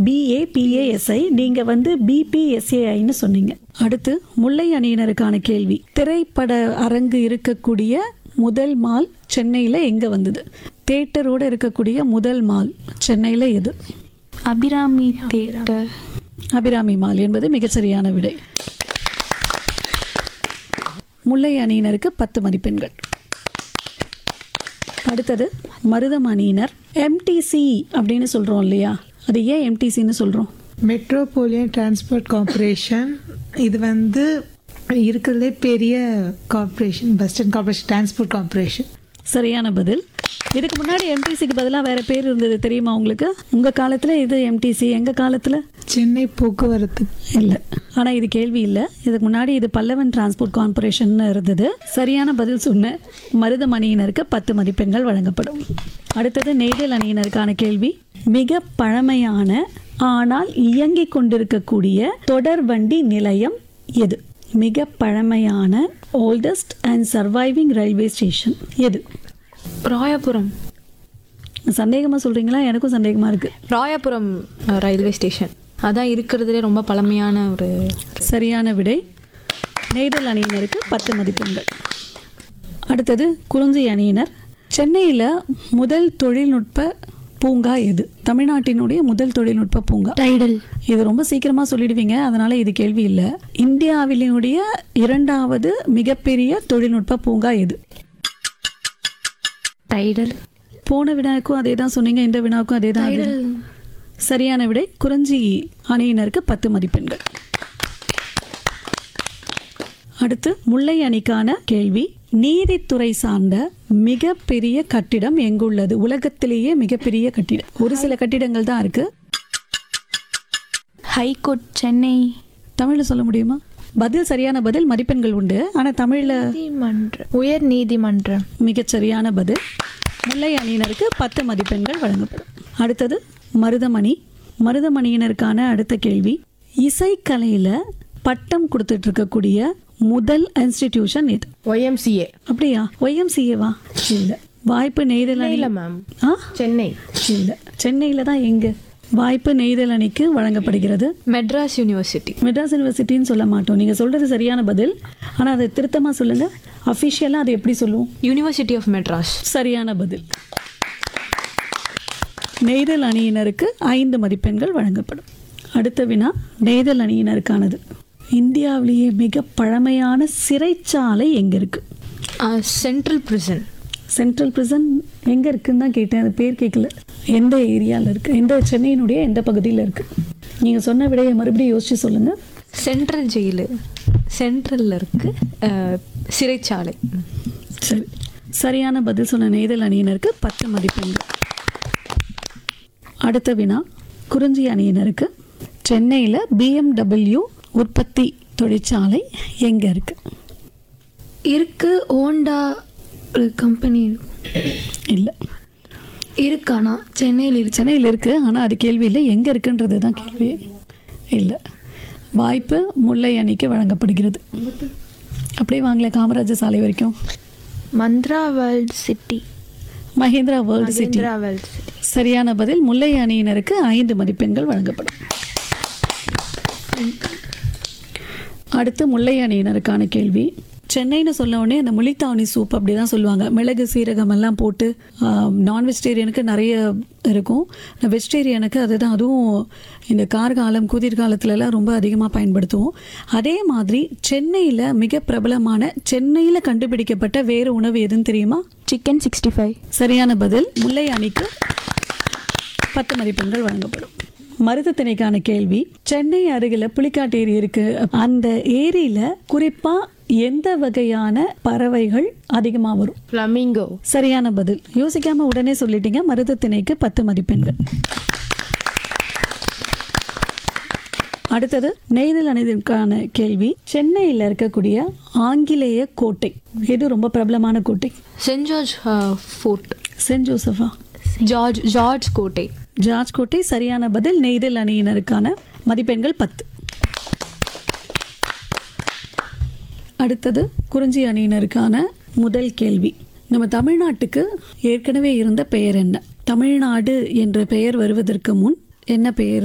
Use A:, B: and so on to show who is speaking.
A: BA பிஏஎஸ்ஐ நீங்க வந்து பிபிஎஸ்ஏஐன்னு சொன்னீங்க அடுத்து முல்லை அணியினருக்கான கேள்வி திரைப்பட அரங்கு இருக்கக்கூடிய முதல் மால் சென்னையில எங்க வந்தது தேட்டரோட இருக்கக்கூடிய முதல் மால் சென்னையில எது
B: அபிராமி தேட்டர்
A: அபிராமி மால் என்பது மிகச்சரியான விடை முல்லை அணியினருக்கு பத்து மதிப்பெண்கள் அடுத்தது மருதம் அணியினர் எம்டிசி அப்படின்னு சொல்றோம் இல்லையா அது ஏன் எம்டிசின்னு சொல்றோம்
C: மெட்ரோபாலியன் டிரான்ஸ்போர்ட் கார்ப்பரேஷன் இது வந்து இருக்கிறதுலே பெரிய corporation western corporation transport corporation
A: சரியான பதில் இதுக்கு முன்னாடி எம்டிசிக்கு பதிலாக வேற பேர் இருந்தது தெரியுமா உங்களுக்கு உங்க காலத்துல இது எம்டிசி எங்க காலத்துல
C: சென்னை போக்குவரத்து
A: இல்லை ஆனால் இது கேள்வி இல்லை இதுக்கு முன்னாடி இது பல்லவன் டிரான்ஸ்போர்ட் கார்ப்பரேஷன் இருந்தது சரியான பதில் சொன்ன மருதம் அணியினருக்கு பத்து மதிப்பெண்கள் வழங்கப்படும் அடுத்தது நெய்தல் அணியினருக்கான கேள்வி மிக பழமையான ஆனால் இயங்கிக் கொண்டிருக்கக்கூடிய தொடர்வண்டி நிலையம் எது மிக பழமையான oldest and surviving railway station எது
B: ராயபுரம்
A: சந்தேகமா சொல்றீங்களா எனக்கும் சந்தேகமா இருக்கு
B: ராயபுரம் அஹ், ரயில்வே ஸ்டேஷன் அதான் இருக்கிறதுலே ரொம்ப பழமையான ஒரு
A: சரியான விடை நெய்தல் அணியினருக்கு பத்து மதிப்பெண்கள் அடுத்தது குறிஞ்சி அணியினர் சென்னையில் முதல் தொழில்நுட்ப பூங்கா எது தமிழ்நாட்டினுடைய முதல் தொழில்நுட்ப பூங்கா
B: டைடல்
A: இது ரொம்ப சீக்கிரமா சொல்லிடுவீங்க அதனால இது கேள்வி இல்லை இந்தியாவினுடைய இரண்டாவது மிகப்பெரிய தொழில்நுட்ப பூங்கா எது
B: டைடல்
A: போன வினாவுக்கும் அதே தான் சொன்னீங்க இந்த வினாவுக்கும் அதே தான் சரியான விடை குறிஞ்சி அணியினருக்கு பத்து மதிப்பெண்கள் அடுத்து முல்லை அணிக்கான கேள்வி நீதித்துறை சார்ந்த மிகப்பெரிய கட்டிடம் எங்குள்ளது உலகத்திலேயே மிகப்பெரிய கட்டிடம் ஒரு சில கட்டிடங்கள் தான் இருக்கு
B: ஹைகோர்ட் சென்னை
A: தமிழ்ல சொல்ல முடியுமா பதில் சரியான பதில் மதிப்பெண்கள் உண்டு ஆனா தமிழ்ல
B: நீதிமன்றம் உயர் நீதிமன்றம்
A: மிகச் சரியான பதில் முல்லை அணியினருக்கு பத்து மதிப்பெண்கள் வழங்கப்படும் அடுத்தது மருதமணி மருதமணியினருக்கான அடுத்த கேள்வி இசைக்கலையில பட்டம் கொடுத்துட்டு இருக்கக்கூடிய முதல் இன்ஸ்டிடியூஷன் இது
D: ஒய்எம்சிஏ
A: அப்படியா ஒய்எம்சிஏவா இல்ல வாய்ப்பு நெய்தல் அணி
D: இல்ல மேம்
A: ஆ
D: சென்னை
A: இல்ல சென்னையில தான் எங்க வாய்ப்பு நெய்தல் அணிக்கு வழங்கப்படுகிறது
B: மெட்ராஸ் யூனிவர்சிட்டி
A: மெட்ராஸ் யூனிவர்சிட்டின்னு சொல்ல மாட்டோம் நீங்க சொல்றது சரியான பதில் ஆனா அதை திருத்தமா சொல்லுங்க அஃபிஷியலா அது எப்படி சொல்லுவோம்
B: யூனிவர்சிட்டி ஆஃப் மெட்ராஸ்
A: சரியான பதில் நெய்தல் அணியினருக்கு ஐந்து மதிப்பெண்கள் வழங்கப்படும் அடுத்த வினா நெய்தல் அணியினருக்கானது இந்தியாவிலேயே மிக பழமையான சிறைச்சாலை எங்க இருக்கு
B: சென்ட்ரல் பிரிசன்
A: சென்ட்ரல் பிரிசன் எங்க இருக்குன்னு தான் கேட்டேன் அது பேர் கேட்கல எந்த ஏரியாவில் இருக்கு எந்த சென்னையினுடைய எந்த பகுதியில் இருக்கு நீங்க சொன்ன விடையை மறுபடியும் யோசிச்சு சொல்லுங்க
B: சென்ட்ரல் ஜெயிலு சென்ட்ரலில் இருக்கு அஹ், சிறைச்சாலை
A: சரி சரியான பதில் சொன்ன நெய்தல் அணியினருக்கு பத்து மதிப்பெண்கள் அடுத்த வினா குறிஞ்சி அணியினருக்கு சென்னையில் பிஎம்டபிள்யூ உற்பத்தி தொழிற்சாலை எங்கே இருக்கு
E: இருக்கு ஹோண்டா ஒரு கம்பெனி
A: இல்லை
E: இருக்கானா சென்னையில் இருக்கு
A: சென்னையில் இருக்கு ஆனால் அது கேள்வி இல்லை எங்கே இருக்குன்றது தான் கேள்வி இல்லை வாய்ப்பு முல்லை அணிக்கு வழங்கப்படுகிறது அப்படியே வாங்கல காமராஜர் சாலை வரைக்கும்
E: Mantra world city
A: Mahindra world city
E: Mantra world city
A: சரியான பதில் முல்லை அணியினருக்கு ஐந்து மதிப்பெண்கள் வழங்கப்படும் அடுத்து முல்லை அணியினருக்கான கேள்வி சென்னைன்னு சொன்ன உடனே அந்த முளித்தாவணி சூப் அப்படி தான் சொல்லுவாங்க மிளகு சீரகம் எல்லாம் போட்டு நான் வெஜிடேரியனுக்கு நிறைய இருக்கும் வெஜிடேரியனுக்கு அதுதான் அதுவும் இந்த கார்காலம் குதிர்காலத்துலலாம் ரொம்ப அதிகமாக பயன்படுத்துவோம் அதே மாதிரி சென்னையில் மிக பிரபலமான சென்னையில் கண்டுபிடிக்கப்பட்ட வேறு உணவு எதுன்னு தெரியுமா
B: சிக்கன் சிக்ஸ்டி ஃபைவ்
A: சரியான பதில் முல்லை அணிக்கு பத்து மதிப்பெண்கள் வழங்கப்படும் மருதத்திணைக்கான கேள்வி சென்னை அருகில் புலிக்காட்டு ஏரி இருக்கு அந்த ஏரியில குறிப்பா எந்த வகையான பறவைகள் அதிகமா வரும்
D: ஃப்ளமிங்கோ
A: சரியான பதில் யோசிக்காம உடனே சொல்லிட்டீங்க மருதத்திணைக்கு பத்து மதிப்பெண்கள் அடுத்தது நெய்தல் அணிதற்கான கேள்வி சென்னையில் இருக்கக்கூடிய ஆங்கிலேய கோட்டை இது ரொம்ப பிரபலமான கோட்டை
B: சென்ட் ஜார்ஜ் ஃபோர்ட்
A: சென்ட் ஜோசஃபா
B: ஜார்ஜ் ஜார்ஜ் கோட்டை
A: ஜார்ஜ் கோட்டை சரியான பதில் நெய்தல் அணியினருக்கான மதிப்பெண்கள் பத்து அடுத்தது குறிஞ்சி அணியினருக்கான முதல் கேள்வி நம்ம தமிழ்நாட்டுக்கு ஏற்கனவே இருந்த பெயர் என்ன தமிழ்நாடு என்ற பெயர் வருவதற்கு முன் என்ன பெயர்